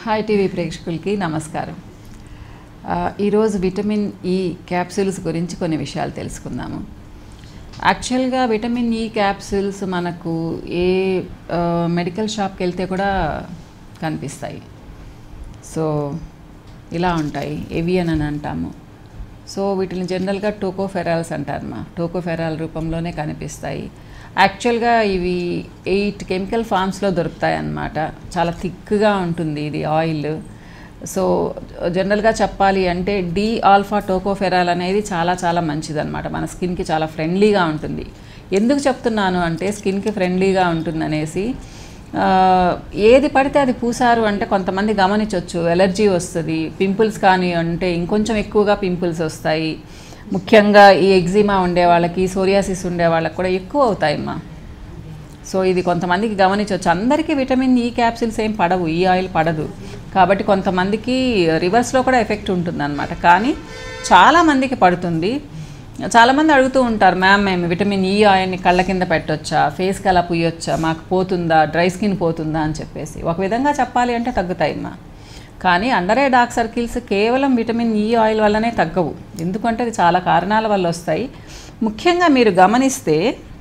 hi TV ప్రేక్షకులకి నమస్కారం ఆ, ఈరోజు విటమిన్ ఈ క్యాప్సూల్స్ గురించి కొన్ని విషయాలు తెలుసుకుందాము యాక్చువల్గా విటమిన్ ఈ క్యాప్సూల్స్ మనకు ఏ ఆ, మెడికల్ షాప్కి వెళ్తే కూడా కనిపిస్తాయి సో ఇలా ఉంటాయి ఎవియన్ అని అంటాము సో వీటిని జనరల్గా టోకోఫెరాల్స్ అంటారు మా టోకోఫెరాల్ రూపంలోనే కనిపిస్తాయి యాక్చువల్గా ఇవి ఎయిట్ కెమికల్ ఫామ్స్లో దొరుకుతాయి అన్నమాట చాలా థిక్గా ఉంటుంది ఇది ఆయిల్ సో జనరల్గా చెప్పాలి అంటే డి ఆల్ఫా టోకోఫెరాల్ అనేది చాలా చాలా మంచిదన్నమాట మన స్కిన్కి చాలా ఫ్రెండ్లీగా ఉంటుంది ఎందుకు చెప్తున్నాను అంటే స్కిన్కి ఫ్రెండ్లీగా ఉంటుందనేసి ఆ, ఏది పడితే అది పూసారు అంటే కొంతమంది గమనించవచ్చు ఎలర్జీ వస్తుంది పింపుల్స్ కానీ అంటే ఇంకొంచెం ఎక్కువగా పింపుల్స్ వస్తాయి ముఖ్యంగా ఈ ఎగ్జిమా ఉండే వాళ్ళకి సోరియాసిస్ ఉండే వాళ్ళకి కూడా ఎక్కువ అవుతాయమ్మా సో ఇది కొంతమందికి గమనించవచ్చు అందరికీ విటమిన్ ఈ క్యాప్సిల్స్ ఏం పడవు ఈ ఆయిల్ పడదు కాబట్టి కొంతమందికి రివర్స్లో కూడా ఎఫెక్ట్ ఉంటుందన్నమాట కానీ చాలామందికి పడుతుంది చాలామంది అడుగుతూ ఉంటారు మ్యామ్ మేము విటమిన్ ఈ ఆయిల్ని కళ్ళ కింద పెట్టొచ్చా ఫేస్కి అలా పుయ్యొచ్చా మాకు పోతుందా డ్రై స్కిన్ పోతుందా అని చెప్పేసి ఒక విధంగా చెప్పాలి అంటే తగ్గుతాయి అమ్మా కానీ అండర్ ఐ డార్క్ సర్కిల్స్ కేవలం విటమిన్ ఈ ఆయిల్ వల్లనే తగ్గవు ఎందుకంటే అది చాలా కారణాల వల్ల వస్తాయి ముఖ్యంగా మీరు గమనిస్తే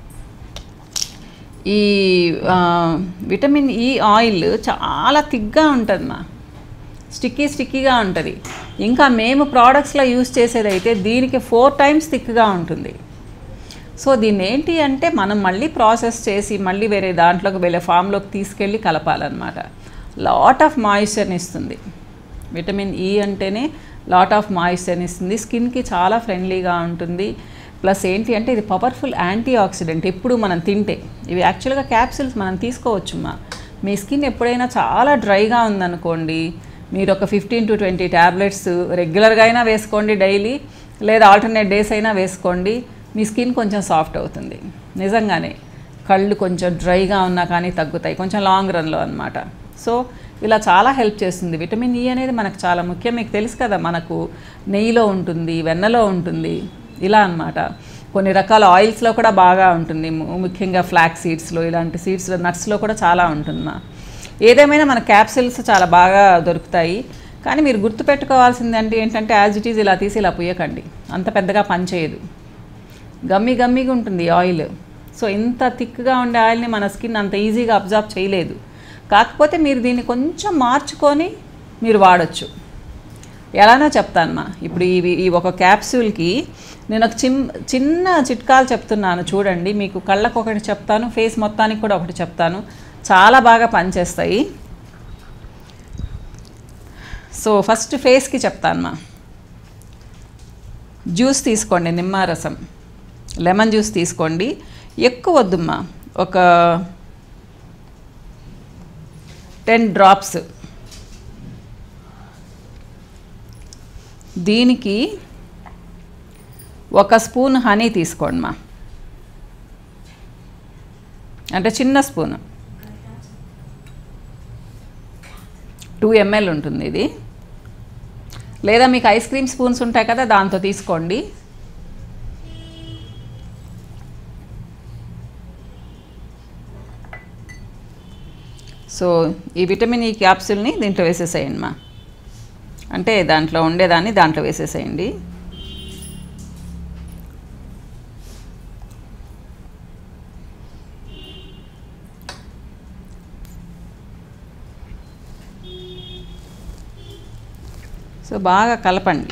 ఈ ఆ, విటమిన్ ఈ ఆయిల్ చాలా థిక్గా ఉంటుంది మా స్టిక్కీ స్టిక్కీగా ఉంటుంది ఇంకా మేము ప్రోడక్ట్స్లో యూస్ చేసేదైతే దీనికి ఫోర్ టైమ్స్ థిక్గా ఉంటుంది సో దీన్ని ఏంటి అంటే మనం మళ్ళీ ప్రాసెస్ చేసి మళ్ళీ వేరే దాంట్లోకి వెళ్ళే ఫామ్లోకి తీసుకెళ్ళి కలపాలన్నమాట లాట్ ఆఫ్ మాయిశ్చర్ని ఇస్తుంది విటమిన్ ఈ అంటేనే లాట్ ఆఫ్ మాయిశ్చర్ని ఇస్తుంది స్కిన్కి చాలా ఫ్రెండ్లీగా ఉంటుంది ప్లస్ ఏంటి అంటే ఇది పవర్ఫుల్ యాంటీ ఆక్సిడెంట్ ఎప్పుడు మనం తింటే ఇవి యాక్చువల్గా క్యాప్సిల్స్ మనం తీసుకోవచ్చు మా మీ స్కిన్ ఎప్పుడైనా చాలా డ్రైగా ఉందనుకోండి మీరు ఒక ఫిఫ్టీన్ టు ట్వంటీ ట్యాబ్లెట్స్ రెగ్యులర్గా అయినా వేసుకోండి డైలీ లేదా ఆల్టర్నేట్ డేస్ అయినా వేసుకోండి మీ స్కిన్ కొంచెం సాఫ్ట్ అవుతుంది నిజంగానే కళ్ళు కొంచెం డ్రైగా ఉన్నా కానీ తగ్గుతాయి కొంచెం లాంగ్ రన్లో అనమాట సో ఇలా చాలా హెల్ప్ చేస్తుంది విటమిన్ ఈ అనేది మనకు చాలా ముఖ్యం మీకు తెలుసు కదా మనకు నెయ్యిలో ఉంటుంది వెన్నలో ఉంటుంది ఇలా అన్నమాట కొన్ని రకాల ఆయిల్స్లో కూడా బాగా ఉంటుంది ము- ముఖ్యంగా ఫ్లాక్ సీడ్స్లో ఇలాంటి సీడ్స్లో నట్స్లో కూడా చాలా ఉంటుంది మా ఏదేమైనా మన క్యాప్సిల్స్ చాలా బాగా దొరుకుతాయి కానీ మీరు గుర్తుపెట్టుకోవాల్సింది అంటే ఏంటంటే యాజ్ ఇట్ ఈజ్ ఇలా తీసి ఇలా పుయ్యకండి అంత పెద్దగా పనిచేయదు గమ్మి గమ్మిగా ఉంటుంది ఈ ఆయిల్ సో ఇంత థిక్గా ఉండే ఆయిల్ని మన స్కిన్ అంత ఈజీగా అబ్జర్వ్ చేయలేదు కాకపోతే మీరు దీన్ని కొంచెం మార్చుకొని మీరు వాడచ్చు ఎలానో చెప్తానమ్మా ఇప్పుడు ఇవి ఈ ఒక క్యాప్సూల్కి నేను ఒక చిమ్ చిన్న చిట్కాలు చెప్తున్నాను చూడండి మీకు కళ్ళకు ఒకటి చెప్తాను ఫేస్ మొత్తానికి కూడా ఒకటి చెప్తాను చాలా బాగా పనిచేస్తాయి సో ఫస్ట్ ఫేస్కి చెప్తానమ్మా జ్యూస్ తీసుకోండి నిమ్మరసం లెమన్ జ్యూస్ తీసుకోండి ఎక్కువ వద్దమ్మా ఒక టెన్ డ్రాప్స్ దీనికి ఒక స్పూన్ హనీ తీసుకోండి మా అంటే చిన్న స్పూన్ టూ ఎంఎల్ ఉంటుంది ఇది లేదా మీకు ఐస్ క్రీమ్ స్పూన్స్ ఉంటాయి కదా దాంతో తీసుకోండి సో ఈ విటమిన్ ఈ క్యాప్సూల్ని దీంట్లో వేసేసేయండి మా అంటే దాంట్లో ఉండేదాన్ని దాంట్లో వేసేసేయండి సో బాగా కలపండి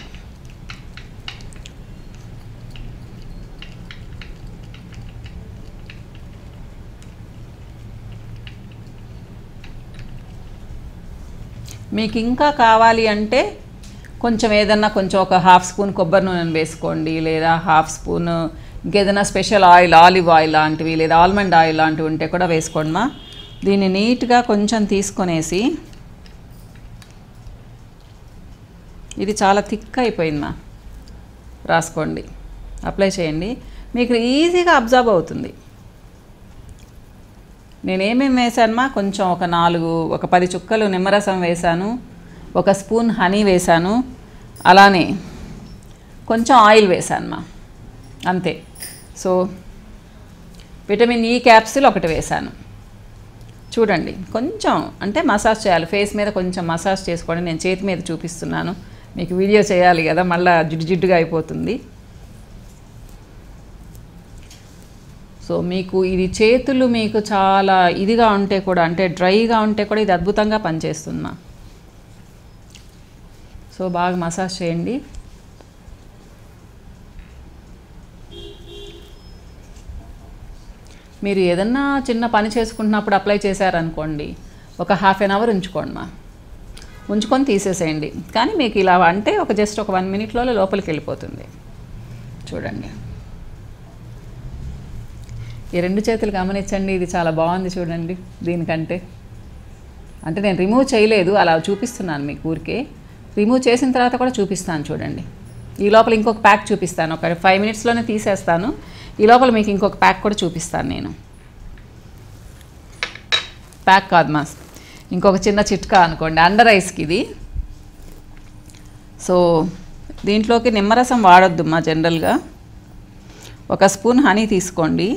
మీకు ఇంకా కావాలి అంటే కొంచెం ఏదన్నా కొంచెం ఒక హాఫ్ స్పూన్ కొబ్బరి నూనెను వేసుకోండి లేదా హాఫ్ స్పూన్ ఇంకేదైనా స్పెషల్ ఆయిల్ ఆలివ్ ఆయిల్ లాంటివి లేదా ఆల్మండ్ ఆయిల్ లాంటివి ఉంటే కూడా వేసుకోండి మా దీన్ని నీట్గా కొంచెం తీసుకొనేసి ఇది చాలా థిక్ అయిపోయింది మా రాసుకోండి అప్లై చేయండి మీకు ఈజీగా అబ్జర్వ్ అవుతుంది నేనేమేమి వేసానమా కొంచెం ఒక నాలుగు ఒక పది చుక్కలు నిమ్మరసం వేశాను ఒక స్పూన్ హనీ వేశాను అలానే కొంచెం ఆయిల్ వేశానమ్మా అంతే సో విటమిన్ ఈ క్యాప్సిల్ ఒకటి వేశాను చూడండి కొంచెం అంటే మసాజ్ చేయాలి ఫేస్ మీద కొంచెం మసాజ్ చేసుకోండి నేను చేతి మీద చూపిస్తున్నాను మీకు వీడియో చేయాలి కదా మళ్ళీ జిడ్డు జిడ్డుగా అయిపోతుంది సో మీకు ఇది చేతులు మీకు చాలా ఇదిగా ఉంటే కూడా అంటే డ్రైగా ఉంటే కూడా ఇది అద్భుతంగా పనిచేస్తుందా సో బాగా మసాజ్ చేయండి మీరు ఏదన్నా చిన్న పని చేసుకుంటున్నప్పుడు అప్లై చేశారనుకోండి ఒక హాఫ్ అన్ అవర్ ఉంచుకోండి మా ఉంచుకొని తీసేసేయండి కానీ మీకు ఇలా అంటే ఒక జస్ట్ ఒక వన్ మినిట్లో లోపలికి వెళ్ళిపోతుంది చూడండి ఈ రెండు చేతులు గమనించండి ఇది చాలా బాగుంది చూడండి దీనికంటే అంటే నేను రిమూవ్ చేయలేదు అలా చూపిస్తున్నాను మీకు ఊరికే రిమూవ్ చేసిన తర్వాత కూడా చూపిస్తాను చూడండి ఈ లోపల ఇంకొక ప్యాక్ చూపిస్తాను ఒక ఫైవ్ మినిట్స్లోనే తీసేస్తాను ఈ లోపల మీకు ఇంకొక ప్యాక్ కూడా చూపిస్తాను నేను ప్యాక్ కాదు మాస్ ఇంకొక చిన్న చిట్కా అనుకోండి అండర్ ఐస్కి ఇది సో దీంట్లోకి నిమ్మరసం వాడొద్దు మా జనరల్గా ఒక స్పూన్ హనీ తీసుకోండి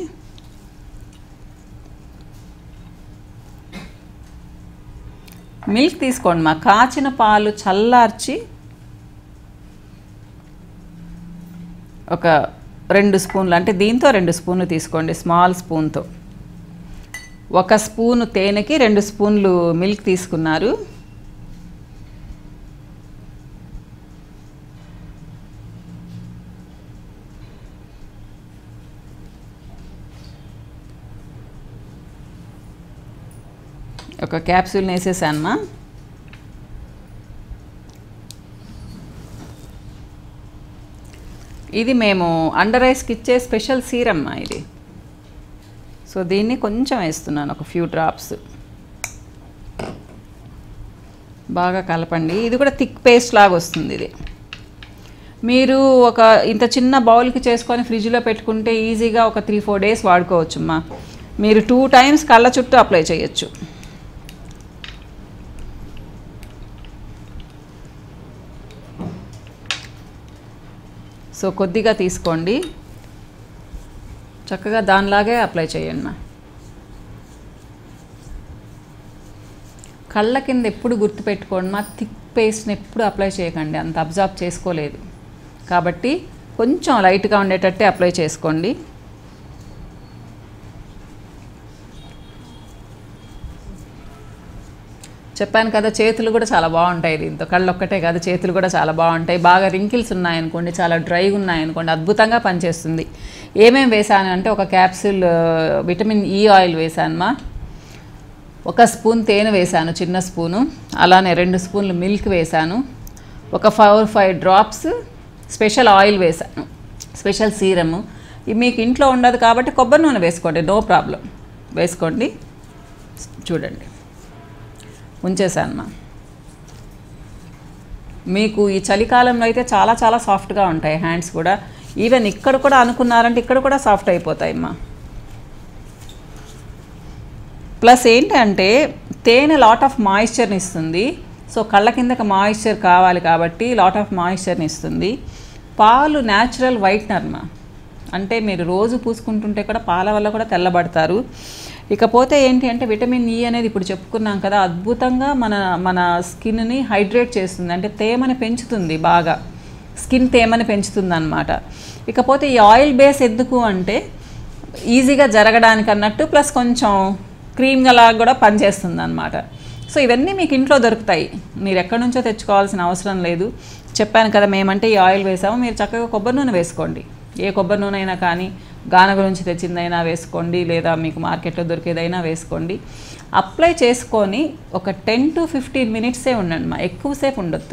మిల్క్ తీసుకోండి మా కాచిన పాలు చల్లార్చి ఒక రెండు స్పూన్లు అంటే దీంతో రెండు స్పూన్లు తీసుకోండి స్మాల్ స్పూన్తో ఒక స్పూను తేనెకి రెండు స్పూన్లు మిల్క్ తీసుకున్నారు ఒక క్యాప్సూల్ వేసేసానమ్మా ఇది మేము అండర్ ఐస్కి ఇచ్చే స్పెషల్ సీరమ్మా ఇది సో దీన్ని కొంచెం వేస్తున్నాను ఒక ఫ్యూ డ్రాప్స్ బాగా కలపండి ఇది కూడా థిక్ పేస్ట్ లాగా వస్తుంది ఇది మీరు ఒక ఇంత చిన్న బౌల్కి చేసుకొని ఫ్రిడ్జ్లో పెట్టుకుంటే ఈజీగా ఒక త్రీ ఫోర్ డేస్ వాడుకోవచ్చమ్మా మీరు టూ టైమ్స్ కళ్ళ చుట్టూ అప్లై చేయొచ్చు సో కొద్దిగా తీసుకోండి చక్కగా దానిలాగే అప్లై చేయండి మా కళ్ళ కింద ఎప్పుడు గుర్తుపెట్టుకోండి మా థిక్ పేస్ట్ని ఎప్పుడు అప్లై చేయకండి అంత అబ్జార్బ్ చేసుకోలేదు కాబట్టి కొంచెం లైట్గా ఉండేటట్టే అప్లై చేసుకోండి చెప్పాను కదా చేతులు కూడా చాలా బాగుంటాయి దీంతో కళ్ళు ఒక్కటే కాదు చేతులు కూడా చాలా బాగుంటాయి బాగా రింకిల్స్ ఉన్నాయనుకోండి చాలా డ్రైగా ఉన్నాయనుకోండి అద్భుతంగా పనిచేస్తుంది ఏమేమి వేసాను అంటే ఒక క్యాప్సూల్ విటమిన్ ఈ ఆయిల్ వేసానమ్మా ఒక స్పూన్ తేనె వేసాను చిన్న స్పూను అలానే రెండు స్పూన్లు మిల్క్ వేసాను ఒక four five drops special oil వేసాను స్పెషల్ సీరము ఇది మీకు ఇంట్లో ఉండదు కాబట్టి కొబ్బరి నూనె వేసుకోండి నో ప్రాబ్లం వేసుకోండి చూడండి ఉంచేసాను మీకు ఈ చలికాలంలో అయితే చాలా చాలా సాఫ్ట్గా ఉంటాయి హ్యాండ్స్ కూడా ఈవెన్ ఇక్కడ కూడా అనుకున్నారంటే ఇక్కడ కూడా సాఫ్ట్ అయిపోతాయి అమ్మా ప్లస్ ఏంటంటే తేనె లాట్ ఆఫ్ మాయిశ్చర్ని ఇస్తుంది సో కళ్ళ కిందకి మాయిశ్చర్ కావాలి కాబట్టి లాట్ ఆఫ్ మాయిశ్చర్ని ఇస్తుంది పాలు న్యాచురల్ వైట్నర్ మా అంటే మీరు రోజు పూసుకుంటుంటే కూడా పాల వల్ల కూడా తెల్లబడతారు ఇకపోతే ఏంటి అంటే విటమిన్ ఈ అనేది ఇప్పుడు చెప్పుకున్నాం కదా అద్భుతంగా మన మన స్కిన్ని హైడ్రేట్ చేస్తుంది అంటే తేమని పెంచుతుంది బాగా స్కిన్ తేమని పెంచుతుంది అనమాట ఇకపోతే ఈ ఆయిల్ బేస్ ఎందుకు అంటే ఈజీగా జరగడానికి అన్నట్టు ప్లస్ కొంచెం క్రీమ్గా లాగా కూడా పనిచేస్తుంది అనమాట సో ఇవన్నీ మీకు ఇంట్లో దొరుకుతాయి మీరు ఎక్కడి నుంచో తెచ్చుకోవాల్సిన అవసరం లేదు చెప్పాను కదా మేమంటే ఈ ఆయిల్ వేసాము మీరు చక్కగా కొబ్బరి నూనె వేసుకోండి ఏ కొబ్బరి నూనె అయినా కానీ గానగ నుంచి తెచ్చిందైనా వేసుకోండి లేదా మీకు మార్కెట్లో దొరికేదైనా వేసుకోండి అప్లై చేసుకొని ఒక టెన్ టు ఫిఫ్టీన్ మినిట్సే ఉండండి మా ఎక్కువసేపు ఉండొద్దు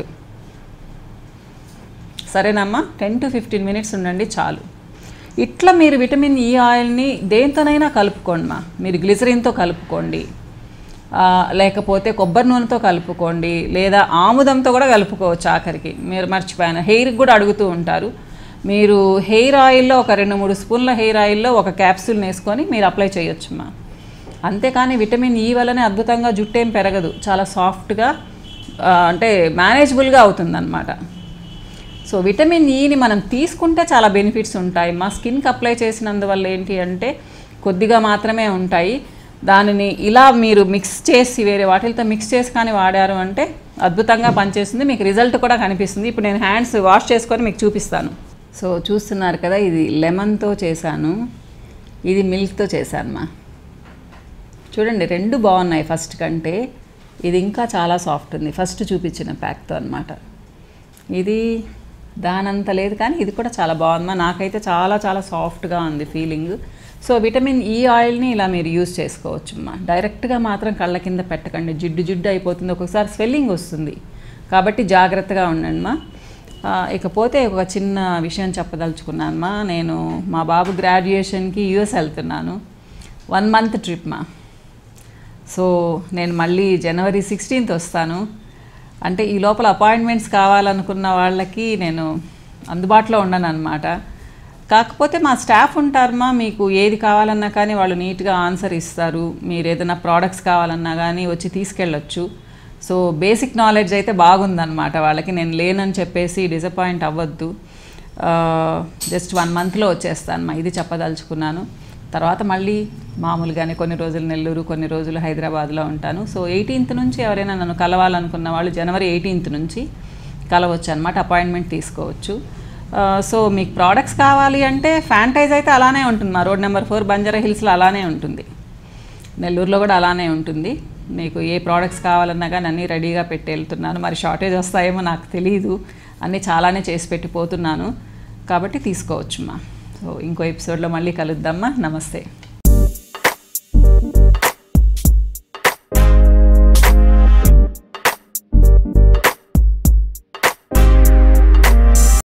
సరేనమ్మా టెన్ టు ఫిఫ్టీన్ మినిట్స్ ఉండండి చాలు ఇట్లా మీరు విటమిన్ ఈ ఆయిల్ని దేంతోనైనా కలుపుకోండి మా మీరు గ్లిజరిన్తో కలుపుకోండి ఆ, లేకపోతే కొబ్బరి నూనెతో కలుపుకోండి లేదా ఆముదంతో కూడా కలుపుకోవచ్చు ఆఖరికి మీరు మర్చిపోయాను హెయిర్కి కూడా అడుగుతూ ఉంటారు మీరు హెయిర్ ఆయిల్లో ఒక రెండు మూడు స్పూన్ల హెయిర్ ఆయిల్లో ఒక క్యాప్సూల్ వేసుకొని మీరు అప్లై చేయొచ్చు మా అంతేకాని విటమిన్ ఈ వల్లనే అద్భుతంగా జుట్టు ఏం పెరగదు చాలా సాఫ్ట్గా ఆ, అంటే మేనేజబుల్గా అవుతుందన్నమాట సో విటమిన్ ఈని మనం తీసుకుంటే చాలా బెనిఫిట్స్ ఉంటాయి మా స్కిన్కి అప్లై చేసినందువల్ల ఏంటి అంటే కొద్దిగా మాత్రమే ఉంటాయి దానిని ఇలా మీరు మిక్స్ చేసి వేరే వాటితో మిక్స్ చేసి కానీ వాడారు అంటే అద్భుతంగా పనిచేస్తుంది మీకు రిజల్ట్ కూడా కనిపిస్తుంది ఇప్పుడు నేను హ్యాండ్స్ వాష్ చేసుకొని మీకు చూపిస్తాను సో చూస్తున్నారు కదా ఇది లెమన్తో చేశాను ఇది మిల్క్తో చేశాను మా చూడండి రెండు బాగున్నాయి ఫస్ట్ కంటే ఇది ఇంకా చాలా సాఫ్ట్ ఉంది ఫస్ట్ చూపించిన ప్యాక్తో అనమాట ఇది దానంత లేదు కానీ ఇది కూడా చాలా బాగుంది నాకైతే చాలా చాలా సాఫ్ట్గా ఉంది ఫీలింగ్ సో విటమిన్ ఈ ఆయిల్ని ఇలా మీరు యూస్ చేసుకోవచ్చు అమ్మా డైరెక్ట్గా మాత్రం కళ్ళ కింద పెట్టకండి జిడ్డు జిడ్డు అయిపోతుంది ఒక్కొక్కసారి స్వెల్లింగ్ వస్తుంది కాబట్టి జాగ్రత్తగా ఉండండి మా ఆ, ఇకపోతే ఒక చిన్న విషయం చెప్పదలుచుకున్నాను మా నేను మా బాబు గ్రాడ్యుయేషన్కి యూఎస్ వెళ్తున్నాను వన్ మంత్ ట్రిప్ మా సో నేను మళ్ళీ జనవరి సిక్స్టీన్త్ వస్తాను అంటే ఈ లోపల అపాయింట్మెంట్స్ కావాలనుకున్న వాళ్ళకి నేను అందుబాటులో ఉండను అనమాట కాకపోతే మా స్టాఫ్ ఉంటారమ్మా మీకు ఏది కావాలన్నా కానీ వాళ్ళు నీట్గా ఆన్సర్ ఇస్తారు మీరు ఏదైనా ప్రోడక్ట్స్ కావాలన్నా కానీ వచ్చి తీసుకెళ్ళొచ్చు సో బేసిక్ నాలెడ్జ్ అయితే బాగుందన్నమాట వాళ్ళకి నేను లేనని చెప్పేసి డిసప్పాయింట్ అవ్వద్దు జస్ట్ వన్ మంత్లో వచ్చేస్తాను ఇది చెప్పదలుచుకున్నాను తర్వాత మళ్ళీ మామూలుగానే కొన్ని రోజులు నెల్లూరు కొన్ని రోజులు హైదరాబాద్లో ఉంటాను సో ఎయిటీన్త్ నుంచి ఎవరైనా నన్ను కలవాలనుకున్న వాళ్ళు జనవరి ఎయిటీన్త్ నుంచి కలవచ్చు అనమాట అపాయింట్మెంట్ తీసుకోవచ్చు ఆ, సో మీకు ప్రోడక్ట్స్ కావాలి అంటే ఫ్యాంటైజ్ అయితే అలానే ఉంటుంది మా రోడ్ నెంబర్ ఫోర్ బంజారా హిల్స్లో అలానే ఉంటుంది నెల్లూరులో కూడా అలానే ఉంటుంది మీకు ఏ ప్రోడక్ట్స్ కావాలన్నా కానీ అన్నీ రెడీగా పెట్టి వెళ్తున్నాను మరి షార్టేజ్ వస్తాయేమో నాకు తెలియదు అన్నీ చాలానే చేసి పెట్టి పోతున్నాను కాబట్టి తీసుకోవచ్చు మా సో ఇంకో ఎపిసోడ్లో మళ్ళీ కలుద్దామా నమస్తే